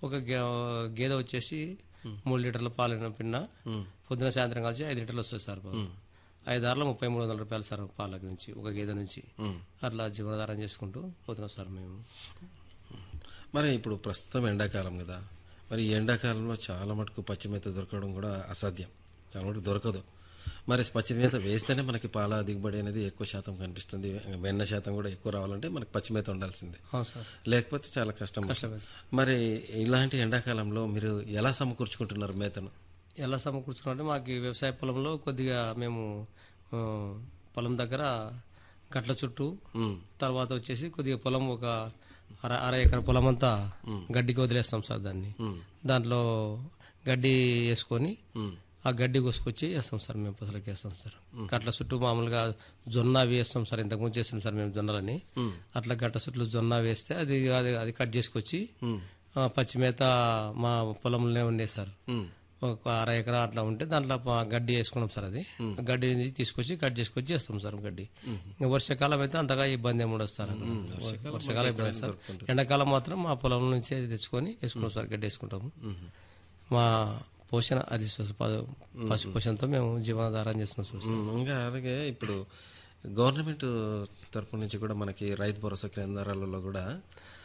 ఒక గే- గేదె వచ్చేసి మూడు లీటర్ల పాలు పిన్న పొద్దున సాయంత్రం కలిసి ఐదు లీటర్లు వస్తుంది సార్ పాలు. ఐదు ఆరులో ముప్పై మూడు వందల రూపాయలు సార్ పాల నుంచి ఒక గేదె నుంచి అట్లా జీవనాధారం చేసుకుంటూ పోతున్నాం సార్ మేము మరి ఇప్పుడు ప్రస్తుతం ఎండాకాలం కదా మరి ఈ ఎండాకాలంలో చాలా మటుకు పచ్చి మేత దొరకడం కూడా అసాధ్యం చాలా మటుకు దొరకదు మరి పచ్చి మేత వేస్తేనే మనకి పాల దిగుబడి అనేది ఎక్కువ శాతం కనిపిస్తుంది వెన్న శాతం కూడా ఎక్కువ రావాలంటే మనకి పచ్చి మేత ఉండాల్సిందే అవును సార్ లేకపోతే చాలా కష్టం కష్టమే సార్ మరి ఇలాంటి ఎండాకాలంలో మీరు ఎలా సమకూర్చుకుంటున్నారు మేతను ఎలా సమకూర్చుకున్నామంటే మాకు ఈ వ్యవసాయ పొలంలో కొద్దిగా మేము ఆ, పొలం దగ్గర గట్ల చుట్టూ ఉమ్, తర్వాత వచ్చేసి కొద్దిగా పొలం ఒక అర అర ఎకర పొలం అంతా గడ్డికి వదిలేస్తాం సార్ దాన్ని ఉమ్, దాంట్లో గడ్డి వేసుకొని ఉమ్, ఆ గడ్డి కోసుకొచ్చి వేస్తాం సార్ మేము పసలకి వేస్తాం సార్ గట్ల చుట్టూ మామూలుగా జొన్న అవి వేస్తాం సార్ ఇంతకుముందు చేస్తాం సార్ మేము జొన్నలని ఉమ్, అట్లా గట్ల చుట్టూ జొన్న వేస్తే అది అది అది కట్ చేసుకొచ్చి ఉమ్, ఆ, పచ్చి మేత మా పొలంలోనే ఉండే సార్ ఉమ్, ఒక అర ఎకరా అట్లా ఉంటే దాంట్లో ప- గడ్డి వేసుకున్నాం సార్ అది గడ్డి తీసుకొచ్చి కట్ చేసుకొచ్చి వేస్తాం సార్ గడ్డి ఇంకా వర్షాకాలం అయితే అంతగా ఇబ్బంది ఏమి ఉండదు సార్ అక్కడ. వర్షాకాలం ఇబ్బంది లేదు సార్ ఎండాకాలం మాత్రం మా పొలం నుంచి అది తెచ్చుకొని వేసుకున్నాం సార్ గడ్డి వేసుకుంటాము మా పోషణ అది సార్ ప- పశు పోషణతో మేము జీవనాధారం చేస్తున్నాం సార్ ఉమ్, ఇంకా అలాగే ఇప్పుడు గవర్నమెంట్ తరపు నుంచి కూడా మనకి రైతు భరోసా కేంద్రాలలో కూడా